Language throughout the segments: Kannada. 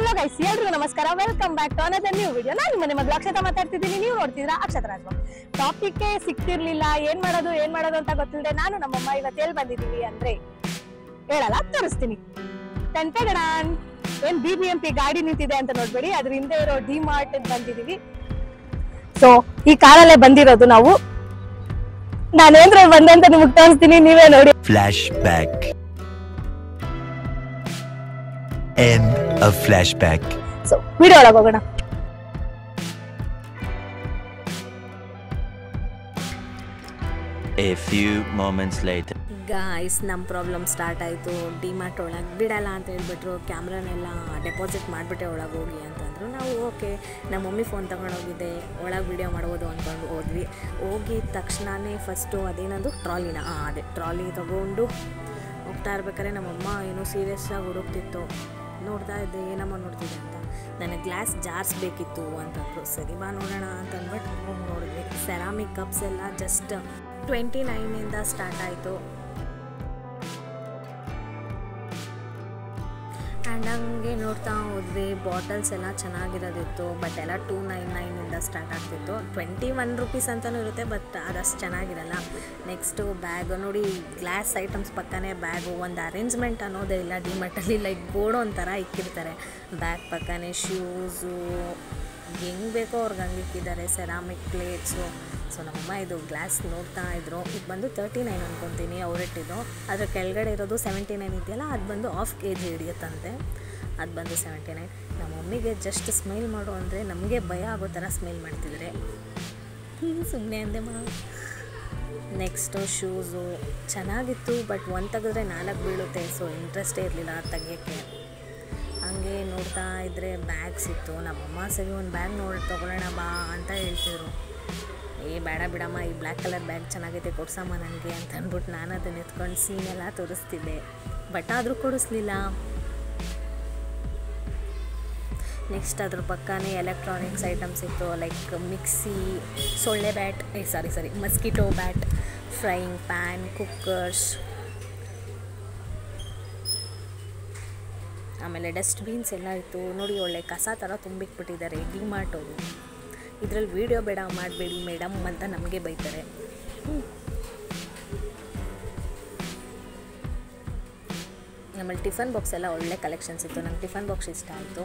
ಹಲೋ ಗೈಸ್ ಎಲ್ರಿಗೂ ನಮಸ್ಕಾರ welcome back to another new video ನಾನು ನಿಮ್ಮ ಮಗಳು ಅಕ್ಷತಾ ಮಾತಾಡ್ತಿದ್ದೀನಿ ನೀವು ನೋಡ್ತಿದ್ರ ಅಕ್ಷತ ರಾಜ್ವ ಟಾಪಿಕ್ ಸಿಕ್ತಿರ್ಲಿಲ್ಲ ಏನ್ ಮಾಡೋದು ಏನ್ ಮಾಡೋದು ಅಂತ ಗೊತ್ತಿಲ್ಲದೆ ನಾನು ನಮ್ಮಮ್ಮ ಇವತ್ತು ಎಲ್ಲಿ ಬಂದಿದ್ದೀವಿ ಅಂದ್ರೆ ಹೇಳಲ್ಲ ತೋರಿಸ್ತೀನಿ ಟೆಂಟೆಗಡಾನ್ ಏನ್ ಬಿ ಬಿ ಎಂ ಪಿ ಗಾಡಿ ನಿಂತಿದೆ ಅಂತ ನೋಡ್ಬೇಡಿ ಅದ್ರ ಹಿಂದೆ ಇರೋ ಡಿ ಮಾರ್ಟ್ ಬಂದಿದೀವಿ ಸೊ ಈ ಕಾರಲ್ಲೇ ಬಂದಿರೋದು ನಾವು ನಾನೇಂದ್ರೆ ಬಂದೆ ಅಂತ ನಿಮ್ಗೆ ತೋರಿಸ್ತೀನಿ ನೀವೇ ನೋಡಿ Flashback. End of flashback. So video ಒಳಗೆ ಹೋಗೋಣ A few moments later. Guys ನಮ್ಮ ಪ್ರಾಬ್ಲಮ್ ಸ್ಟಾರ್ಟ್ ಆಯಿತು ಡಿಮಾರ್ಟ್ ಒಳಗೆ ಬಿಡಲ್ಲ ಅಂತ ಹೇಳ್ಬಿಟ್ರು ಕ್ಯಾಮ್ರಾನೆಲ್ಲ ಡೆಪಾಸಿಟ್ ಮಾಡಿಬಿಟ್ಟೆ ಒಳಗೆ ಹೋಗಿ ಅಂತಂದರು ನಾವು ಓಕೆ ನಮ್ಮ ಮಮ್ಮಿ ಫೋನ್ ತೊಗೊಂಡೋಗಿದ್ದೆ ಒಳಗೆ ವಿಡಿಯೋ ಮಾಡ್ಬೋದು ಅಂದ್ಕೊಂಡು ಹೋದ್ವಿ ಹೋಗಿದ ತಕ್ಷಣವೇ ಫಸ್ಟು ಅದೇನದು ಟ್ರಾಲಿನ ಹಾಂ ಅದೇ ಟ್ರಾಲಿ ತೊಗೊಂಡು ಹೋಗ್ತಾ ಇರ್ಬೇಕಾದ್ರೆ ನಮ್ಮಮ್ಮ ಏನೋ ಸೀರಿಯಸ್ಸಾಗಿ ಹುಡುಕ್ತಿತ್ತು ನೋಡ್ತಾ ಇದ್ದೆ ಏನಮ್ಮ ನೋಡ್ತಿದ್ದೆ ಅಂತ ನನಗೆ ಗ್ಲಾಸ್ ಜಾರ್ಸ್ ಬೇಕಿತ್ತು ಅಂತಂದರು ಸರಿ ಬಾ ನೋಡೋಣ ಅಂತ ಅಂದ್ಬಿಟ್ಟು ಹೋಗಿ ನೋಡಿದ್ವಿ ಸೆರಾಮಿಕ್ ಕಪ್ಸ್ ಎಲ್ಲ ಜಸ್ಟ್ ಟ್ವೆಂಟಿ ನೈನಿಂದ ಸ್ಟಾರ್ಟ್ ಆಯಿತು ಆ್ಯಂಡ್ ಹಂಗೆ ನೋಡ್ತಾ ಹೋದ್ವಿ ಬಾಟಲ್ಸ್ ಎಲ್ಲ ಚೆನ್ನಾಗಿರೋದಿತ್ತು ಬಟ್ ಎಲ್ಲ ಟೂ ನೈನ್ ನೈನಿಂದ ಸ್ಟಾರ್ಟ್ ಆಗ್ತಿತ್ತು ಟ್ವೆಂಟಿ ಒನ್ ರುಪೀಸ್ ಅಂತಲೂ ಇರುತ್ತೆ ಬಟ್ ಅದಷ್ಟು ಚೆನ್ನಾಗಿರಲ್ಲ ನೆಕ್ಸ್ಟು ಬ್ಯಾಗ್ ನೋಡಿ ಗ್ಲಾಸ್ ಐಟಮ್ಸ್ ಪಕ್ಕನೇ ಬ್ಯಾಗು ಒಂದು ಅರೇಂಜ್ಮೆಂಟ್ ಅನ್ನೋದೇ ಇಲ್ಲ ಡಿಮಾರ್ಟಲ್ಲಿ ಲೈಕ್ ಗೋಡೋ ಒಂಥರ ಇಕ್ಕಿರ್ತಾರೆ ಬ್ಯಾಗ್ ಪಕ್ಕನೇ ಶೂಸು ಹೆಂಗೆ ಬೇಕೋ ಅವ್ರಿಗೆ ಹಂಗೆ ಇಕ್ಕಿದ್ದಾರೆ ಸೆರಾಮಿಕ್ ಪ್ಲೇಟ್ಸು ಸೊ ನಮ್ಮಮ್ಮ ಇದು ಗ್ಲಾಸ್ ನೋಡ್ತಾ ಇದ್ರು ಇದು ಬಂದು ತರ್ಟಿ ನೈನ್ ಅನ್ಕೊತೀನಿ ಅವ್ರಿಟ್ಟಿದ್ದು ಅದ್ರ ಕೆಳಗಡೆ ಇರೋದು ಸೆವೆಂಟಿ ನೈನ್ ಇದೆಯಲ್ಲ ಅದು ಬಂದು ಹಾಫ್ ಕೆ ಜಿ ಹಿಡಿಯುತ್ತಂತೆ ಅದು ಬಂದು ಸೆವೆಂಟಿ ನೈನ್ ನಮ್ಮ ಮಮ್ಮಿಗೆ ಜಸ್ಟ್ ಸ್ಮೈಲ್ ಮಾಡು ಅಂದರೆ ನಮಗೆ ಭಯ ಆಗೋ ಥರ ಸ್ಮೈಲ್ ಮಾಡ್ತಿದ್ರೆ ಸುಮ್ಮನೆ ಅಂದೆ ಮಾ ನೆಕ್ಸ್ಟು ಶೂಸು ಚೆನ್ನಾಗಿತ್ತು ಬಟ್ ಒಂದು ತೆಗೆದ್ರೆ ನಾಲ್ಕು ಬೀಳುತ್ತೆ ಸೊ ಇಂಟ್ರೆಸ್ಟೇ ಇರಲಿಲ್ಲ ತೆಗಿಯೋಕ್ಕೆ ಹಂಗೆ ನೋಡ್ತಾ ಇದ್ದರೆ ಬ್ಯಾಗ್ಸ್ ಇತ್ತು ನಮ್ಮಮ್ಮ ಸರಿ ಒಂದು ಬ್ಯಾಗ್ ನೋಡಿ ತೊಗೊಳ್ಳೋಣ ಬಾ ಅಂತ ಹೇಳ್ತಿದ್ರು ಏ ಬೇಡ ಬಿಡಮ್ಮ ಈ ಬ್ಲ್ಯಾಕ್ ಕಲರ್ ಬ್ಯಾಗ್ ಚೆನ್ನಾಗೈತೆ ಕೊಡ್ಸಮ್ಮ ನನಗೆ ಅಂತ ಅಂದ್ಬಿಟ್ಟು ನಾನು ಅದನ್ನ ಎತ್ಕೊಂಡು ಸೀನೆಲ್ಲ ತೋರಿಸ್ತಿದ್ದೆ ಬಟ್ ಆದರೂ ಕೊಡಿಸ್ಲಿಲ್ಲ ನೆಕ್ಸ್ಟ್ ಅದ್ರ ಪಕ್ಕನೇ ಎಲೆಕ್ಟ್ರಾನಿಕ್ಸ್ ಐಟಮ್ಸ್ ಇತ್ತು ಲೈಕ್ ಮಿಕ್ಸಿ ಸೊಳ್ಳೆ ಬ್ಯಾಟ್ ಏ sorry sorry mosquito bat frying pan cookers ಆಮೇಲೆ ಡಸ್ಟ್ಬಿನ್ಸ್ ಎಲ್ಲ ಇತ್ತು ನೋಡಿ ಒಳ್ಳೆ ಕಸ ಥರ ತುಂಬಿಟ್ಬಿಟ್ಟಿದ್ದಾರೆ ಡಿಮಾರ್ಟ್ ಅವರು ಇದರಲ್ಲಿ ವೀಡಿಯೋ ಬೇಡ ಮಾಡಬೇಡಿ ಮೇಡಮ್ ಅಂತ ನಮಗೆ ಬೈತಾರೆ ಹ್ಮ್. ಆಮೇಲೆ ಟಿಫನ್ ಬಾಕ್ಸ್ ಎಲ್ಲ ಒಳ್ಳೆ ಕಲೆಕ್ಷನ್ಸ್ ಇತ್ತು ನಂಗೆ ಟಿಫನ್ ಬಾಕ್ಸ್ ಇಷ್ಟ ಆಯಿತು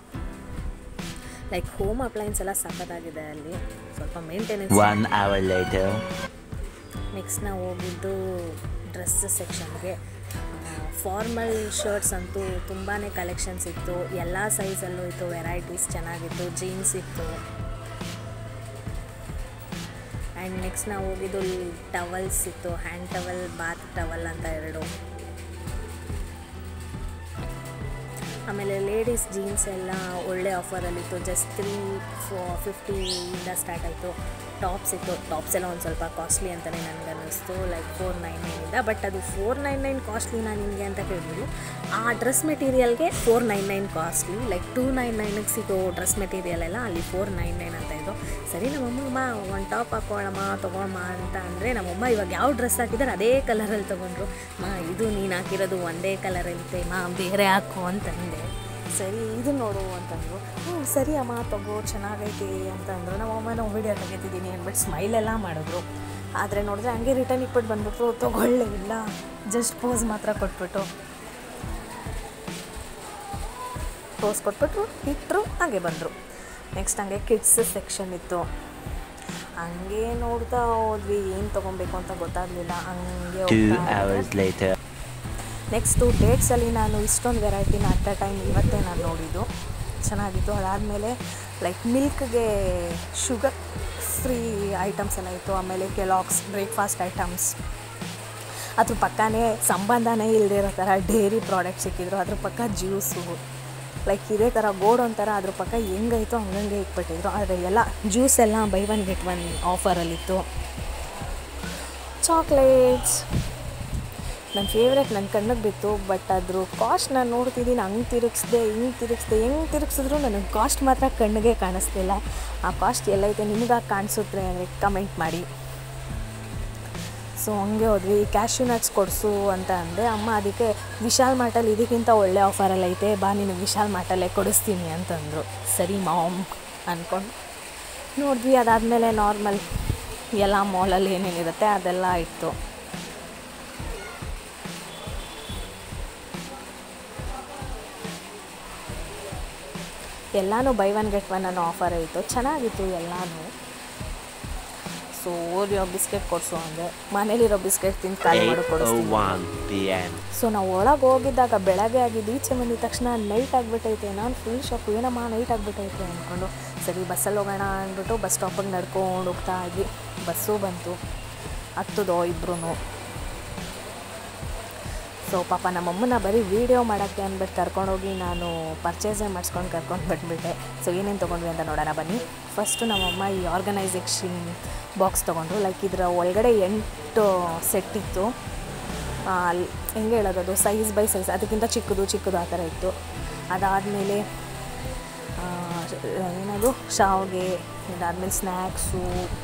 ಲೈಕ್ ಹೋಮ್ ಅಪ್ಲೈನ್ಸ್ ಎಲ್ಲ ಸಖತ್ತಾಗಿದೆ ಅಲ್ಲಿ ಸ್ವಲ್ಪ maintenance One hour later. Next ನಾವು ಹೋಗಿದ್ದು ಡ್ರೆಸ್ ಸೆಕ್ಷನ್ಗೆ ಫಾರ್ಮಲ್ ಶರ್ಟ್ಸ್ ಅಂತೂ ತುಂಬಾ ಕಲೆಕ್ಷನ್ಸ್ ಇತ್ತು ಎಲ್ಲ ಸೈಜಲ್ಲೂ ಇತ್ತು ವೆರೈಟೀಸ್ ಚೆನ್ನಾಗಿತ್ತು ಜೀನ್ಸ್ ಇತ್ತು ಆ್ಯಂಡ್ ನೆಕ್ಸ್ಟ್ ನಾವು ಹೋಗಿದ್ದು ಟವಲ್ಸ್ ಇತ್ತು ಹ್ಯಾಂಡ್ ಟವಲ್ ಬಾತ್ ಟವಲ್ ಅಂತ ಎರಡು ಆಮೇಲೆ ಲೇಡೀಸ್ ಜೀನ್ಸ್ ಎಲ್ಲ ಒಳ್ಳೆ ಆಫರಲ್ಲಿತ್ತು ಜಸ್ಟ್ ತ್ರೀ ಫೋ ಫಿಫ್ಟಿಯಿಂದ ಸ್ಟಾರ್ಟ್ ಆಯಿತು ಟಾಪ್ಸ್ ಇತ್ತು ಟಾಪ್ಸ್ ಎಲ್ಲ ಒಂದು ಸ್ವಲ್ಪ ಕಾಸ್ಟ್ಲಿ ಅಂತಲೇ ನನಗೆ ಅನ್ನಿಸ್ತು ಲೈಕ್ ಫೋರ್ ನೈನ್ ನೈನಿಂದ ಬಟ್ ಅದು ಫೋರ್ ನೈನ್ ನೈನ್ ಕಾಸ್ಟ್ಲಿನಾ ನಿಮಗೆ ಅಂತ ಕೇಳಿದ್ರು ಆ ಡ್ರೆಸ್ ಮೆಟೀರಿಯಲ್ಗೆ four nine nine costly like two nine ನೈನಿಗೆ ಸಿಗೋ ಡ್ರೆಸ್ ಮೆಟೀರಿಯಲ್ ಎಲ್ಲ ಅಲ್ಲಿ ಫೋರ್ ನೈನ್ ನೈನ್ ಅಂತ ಇತ್ತು ಸರಿ ನಮ್ಮಮ್ಮ ಒಂದು ಟಾಪ್ ಹಾಕೊಳ್ಳಮ್ಮ ತೊಗೊಳಮ್ಮ ಅಂತ ಅಂದರೆ ನಮ್ಮಮ್ಮ ಇವಾಗ ಯಾವ ಡ್ರೆಸ್ ಹಾಕಿದ್ದಾರೆ ಅದೇ ಕಲರಲ್ಲಿ ತೊಗೊಂಡ್ರು ಮಾ ಇದು ನೀನು ಹಾಕಿರೋದು ಒಂದೇ ಕಲರ್ ಇರುತ್ತೆ ಮಾ ಬೇರೆ ಹಾಕು ಅಂತಂದೆ ಸರಿ ಇದು ನೋಡು ಅಂತಂದರು ಹ್ಞೂ ಸರಿ ಅಮ್ಮ ತಗೋ ಚೆನ್ನಾಗೈತಿ ಅಂತಂದರು ನಮ್ಮಮ್ಮ ನಾವು ವಿಡಿಯೋ ತೆಗಿತಿದ್ದೀನಿ ಅಂದ್ಬಿಟ್ಟು ಸ್ಮೈಲೆಲ್ಲ ಮಾಡಿದ್ರು ಆದರೆ ನೋಡಿದ್ರೆ ಹಂಗೆ ರಿಟರ್ನ್ ಇಟ್ಬಿಟ್ಟು ಬಂದ್ಬಿಟ್ರು ತೊಗೊಳ್ಳೇ ಇಲ್ಲ ಜಸ್ಟ್ ಪೋಸ್ ಮಾತ್ರ ಕೊಟ್ಬಿಟ್ಟು ಪೋಸ್ ಕೊಟ್ಬಿಟ್ರು ಇಟ್ಟರು ಹಾಗೆ ಬಂದರು ನೆಕ್ಸ್ಟ್ ಹಂಗೆ ಕಿಡ್ಸ್ ಸೆಕ್ಷನ್ ಇತ್ತು ಹಂಗೆ ನೋಡ್ತಾ ಹೋದ್ವಿ ಏನು ತೊಗೊಬೇಕು ಅಂತ ಗೊತ್ತಾಗಲಿಲ್ಲ ಹಂಗೆ Two ಹೋಗ್ತಾ ಇದ್ದೆ. hours later. ನೆಕ್ಸ್ಟು ಡೇಟ್ಸಲ್ಲಿ ನಾನು ಇಷ್ಟೊಂದು ವೆರೈಟಿನ ಅಟ್ ಅ ಟೈಮ್ ಇವತ್ತೇ ನಾನು ನೋಡಿದ್ದು ಚೆನ್ನಾಗಿತ್ತು ಅದಾದಮೇಲೆ ಲೈಕ್ ಮಿಲ್ಕ್ಗೆ ಶುಗರ್ ಫ್ರೀ ಐಟಮ್ಸ್ ಎಲ್ಲ ಇತ್ತು ಆಮೇಲೆ ಕೆಲಾಕ್ಸ್ ಬ್ರೇಕ್ಫಾಸ್ಟ್ ಐಟಮ್ಸ್ ಅದ್ರ ಪಕ್ಕನೇ ಸಂಬಂಧನೇ ಇಲ್ಲದೆ ಇರೋ ಥರ ಡೇರಿ ಪ್ರಾಡಕ್ಟ್ ಸಿಕ್ಕಿದ್ರು ಅದ್ರ ಪಕ್ಕ ಜ್ಯೂಸು ಲೈಕ್ ಇದೇ ಥರ ಗೋಡ್ ಒಂಥರ ಅದ್ರ ಪಕ್ಕ ಹೆಂಗೈತೋ ಹಂಗಂಗೆ ಇಟ್ಬಿಟ್ಟಿದ್ರು ಆದರೆ ಎಲ್ಲ ಜ್ಯೂಸ್ ಎಲ್ಲ ಬೈ ಒನ್ ಗೆಟ್ ಒನ್ ಆಫರಲ್ಲಿತ್ತು ಚಾಕ್ಲೇಟ್ಸ್ ನನ್ನ ಫೇವ್ರೆಟ್ ನನ್ನ ಕಣ್ಣಿಗೆ ಬಿತ್ತು ಬಟ್ ಅದ್ರ ಕಾಸ್ಟ್ ನಾನು ನೋಡ್ತಿದ್ದೀನಿ ಹಂಗೆ ತಿರುಗಿಸ್ದೆ ಹಿಂಗೆ ತಿರುಗಿಸ್ದೆ ಹೆಂಗೆ ತಿರುಗಿಸಿದ್ರು ನನಗೆ ಕಾಸ್ಟ್ ಮಾತ್ರ ಕಣ್ಣಿಗೆ ಕಾಣಿಸ್ತಿಲ್ಲ ಆ ಕಾಸ್ಟ್ ಎಲ್ಲೈತೆ ನಿಮ್ಗೆ ಕಾಣಿಸುತ್ತೆ ಅಂದರೆ ಕಮೆಂಟ್ ಮಾಡಿ ಸೊ ಹಂಗೆ ಹೋದ್ವಿ ಕ್ಯಾಶ್ಯೂ ನಟ್ಸ್ ಕೊಡಿಸು ಅಂತ ಅಂದೆ ಅಮ್ಮ ಅದಕ್ಕೆ ವಿಶಾಲ್ ಮಾರ್ಟಲ್ಲಿ ಇದಕ್ಕಿಂತ ಒಳ್ಳೆ ಆಫರಲ್ಲಿ ಐತೆ ಬಾ ನೀನು ವಿಶಾಲ್ ಮಾರ್ಟಲ್ಲೇ ಕೊಡಿಸ್ತೀನಿ ಅಂತಂದರು ಸರಿ ಮಾಮ್ ಅಂದ್ಕೊಂಡು ನೋಡಿದ್ವಿ ಅದಾದಮೇಲೆ ನಾರ್ಮಲ್ ಎಲ್ಲ ಮಾಲಲ್ಲಿ ಏನೇನಿರುತ್ತೆ ಅದೆಲ್ಲ ಇತ್ತು ಎಲ್ಲನೂ ಬೈ ಒನ್ ಗೆಟ್ ಒನ್ ಅನ್ನೋ ಆಫರ್ ಇತ್ತು ಚೆನ್ನಾಗಿತ್ತು ಎಲ್ಲನೂ ಸೊ ಓರಿಯೋ ಬಿಸ್ಕೆಟ್ ಕೊಡಿಸು ಅಂದರೆ ಮನೇಲಿರೋ ಬಿಸ್ಕೆಟ್ ತಿಂದು ಖಾಲಿ ಮಾಡಿ ಕೊಡಿಸ್ತೀನಿ 8:01 p.m. ಸೊ ನಾವು ಒಳಗೆ ಹೋಗಿದ್ದಾಗ ಬೆಳಗ್ಗೆ ಆಗಿದ್ದು ಈಚೆ ಬಂದಿದ ತಕ್ಷಣ ನೈಟ್ ಆಗಿಬಿಟ್ಟೈತೆ ನಾನು ಫುಲ್ ಶಾಕ್ ಏನಮ್ಮ ನೈಟ್ ಆಗಿಬಿಟ್ಟೈತೆ ಅಂದ್ಕೊಂಡು ಸರಿ ಬಸ್ಸಲ್ಲಿ ಹೋಗೋಣ ಅಂದ್ಬಿಟ್ಟು ಬಸ್ ಸ್ಟಾಪಿಗೆ ನಡ್ಕೊಂಡು ಹೋಗ್ತಾ ಇದ್ವಿ ಬಸ್ಸು ಬಂತು ಹತ್ತದೋ ಇಬ್ರು ಸೊ ಪಾಪ ನಮ್ಮಮ್ಮನ ಬರೀ ವೀಡಿಯೋ ಮಾಡೋಕ್ಕೆ ಅಂದ್ಬಿಟ್ಟು ಕರ್ಕೊಂಡೋಗಿ ನಾನು ಪರ್ಚೇಸೇ ಮಾಡಿಸ್ಕೊಂಡು ಕರ್ಕೊಂಡು ಬಂದುಬಿಟ್ಟೆ ಸೊ ಏನೇನು ತೊಗೊಂಡ್ವಿ ಅಂತ ನೋಡೋಣ ಬನ್ನಿ ಫಸ್ಟು ನಮ್ಮಮ್ಮ ಈ ಆರ್ಗನೈಸೇಷನ್ ಬಾಕ್ಸ್ ತೊಗೊಂಡ್ರು ಲೈಕ್ ಇದರ ಒಳಗಡೆ ಎಂಟು ಸೆಟ್ ಇತ್ತು ಆ, ಅಲ್ಲಿ ಹೆಂಗೆ ಹೇಳೋದು ಅದು ಸೈಜ್ ಬೈ ಸೈಜ್ ಅದಕ್ಕಿಂತ ಚಿಕ್ಕದು ಚಿಕ್ಕದು ಆ ಥರ ಇತ್ತು ಅದಾದಮೇಲೆ ಏನದು ಶಾವಿಗೆ ಇದಾದಮೇಲೆ ಸ್ನ್ಯಾಕ್ಸು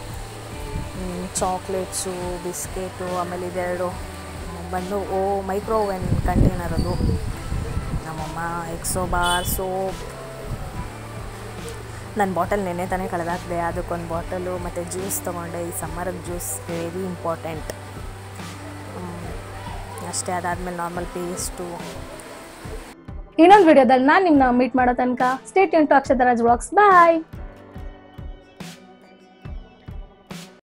ಚಾಕ್ಲೇಟ್ಸು ಬಿಸ್ಕೆಟು ಆಮೇಲೆ ಇದೆರಡು ಬಂದು ಓ ಮೈಕ್ರೋ ಓವೆನ್ ಕಂಟೈನರ್ ಅದು ನಮ್ಮಮ್ಮ ಎಕ್ಸೋ ಬಾರ್ ಸೋಪ್ ನನ್ನ ಬಾಟಲ್ ನೆನ್ನೆ ತಾನೇ ಕಳೆದಾಕಿದೆ ಅದಕ್ಕೊಂದು ಬಾಟಲು ಮತ್ತು ಜ್ಯೂಸ್ ತೊಗೊಂಡೆ ಈ ಸಮ್ಮರಿಗೆ ಜ್ಯೂಸ್ ವೆರಿ ಇಂಪಾರ್ಟೆಂಟ್ ಅಷ್ಟೇ ಅದಾದಮೇಲೆ ನಾರ್ಮಲ್ ಪೇಸ್ಟು ಇನ್ನೊಂದು ವಿಡಿಯೋದಲ್ಲಿ ನಾನು ನಿಮ್ಮನ್ನ ಮೀಟ್ ಮಾಡೋ ತನಕ ಸ್ಟೇಟ್ ಟು ಅಕ್ಷತರಾಜ್ ಬ್ಲಾಗ್ಸ್ ಬಾಯ್